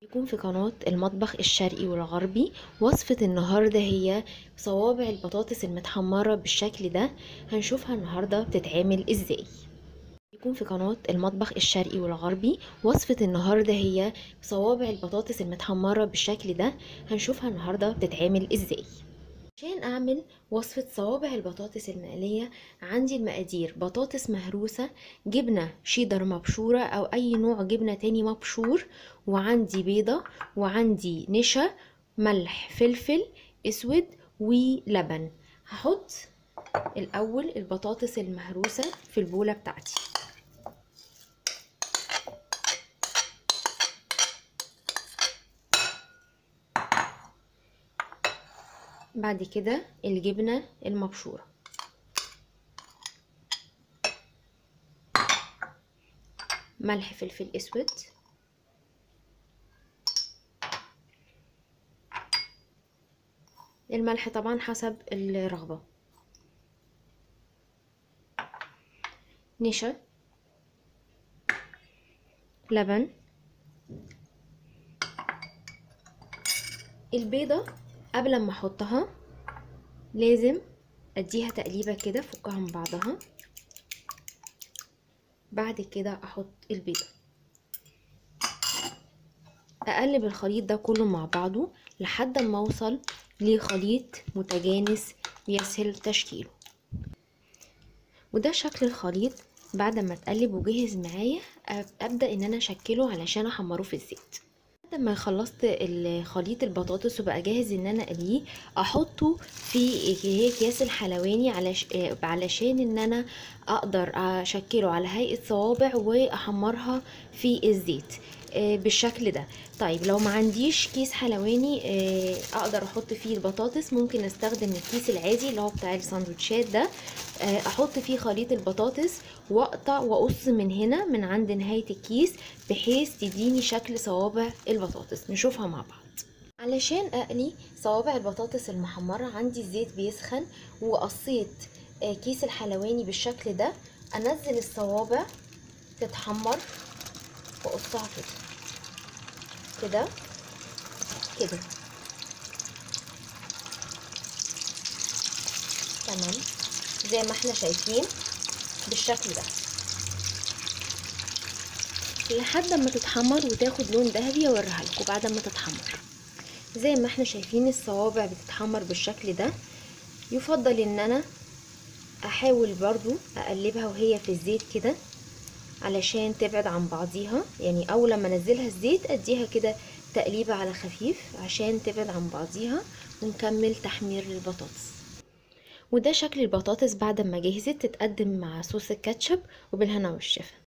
يكون في قناة المطبخ الشرقي والغربي وصفة النهاردة هي صوابع البطاطس المتحمرة بالشكل ده هنشوفها النهاردة بتتعمل ازاي يكون في قناة المطبخ الشرقي والغربي وصفة النهاردة هي صوابع البطاطس المتحمرة بالشكل ده هنشوفها النهاردة بتتعمل ازاي عشان اعمل وصفة صوابع البطاطس المقلية عندي المقادير بطاطس مهروسة جبنة شيدر مبشورة او اي نوع جبنة تاني مبشور وعندي بيضة وعندي نشا ملح فلفل اسود ولبن هحط الاول البطاطس المهروسة في البولة بتاعتي بعد كده الجبنة المبشورة ملح فلفل اسود الملح طبعا حسب الرغبة نشا لبن البيضة قبل ما احطها لازم اديها تقليبة كده فكها من بعضها بعد كده احط البيضة اقلب الخليط ده كله مع بعضه لحد ما اوصل لخليط متجانس يسهل تشكيله وده شكل الخليط بعد ما اتقلب وجهز معايا ابدا ان انا اشكله علشان احمره في الزيت بعد ما خلصت الخليط البطاطس وبقى جاهز ان انا اقليه احطه في اكياس الحلواني علش... علشان ان انا اقدر اشكله على هيئه صوابع واحمرها في الزيت بالشكل ده طيب لو ما عنديش كيس حلواني اقدر احط فيه البطاطس ممكن استخدم الكيس العادي اللي هو بتاع الساندوتشات ده احط فيه خليط البطاطس واقطع واقص من هنا من عند نهايه الكيس بحيث تديني شكل صوابع البطاطس نشوفها مع بعض علشان اقلي صوابع البطاطس المحمره عندي الزيت بيسخن وقصيت كيس الحلواني بالشكل ده انزل الصوابع تتحمر واقصها كده كده كده تمام زي ما احنا شايفين بالشكل ده لحد ما تتحمر وتاخد لون ذهبي اوريها لكم بعد ما تتحمر زي ما احنا شايفين الصوابع بتتحمر بالشكل ده يفضل ان انا احاول برضو اقلبها وهي في الزيت كده علشان تبعد عن بعضيها يعني اول لما انزلها الزيت اديها كده تقليبه على خفيف عشان تبعد عن بعضيها ونكمل تحمير البطاطس وده شكل البطاطس بعد ما جهزت تتقدم مع صوص الكاتشب وبالهنا والشفا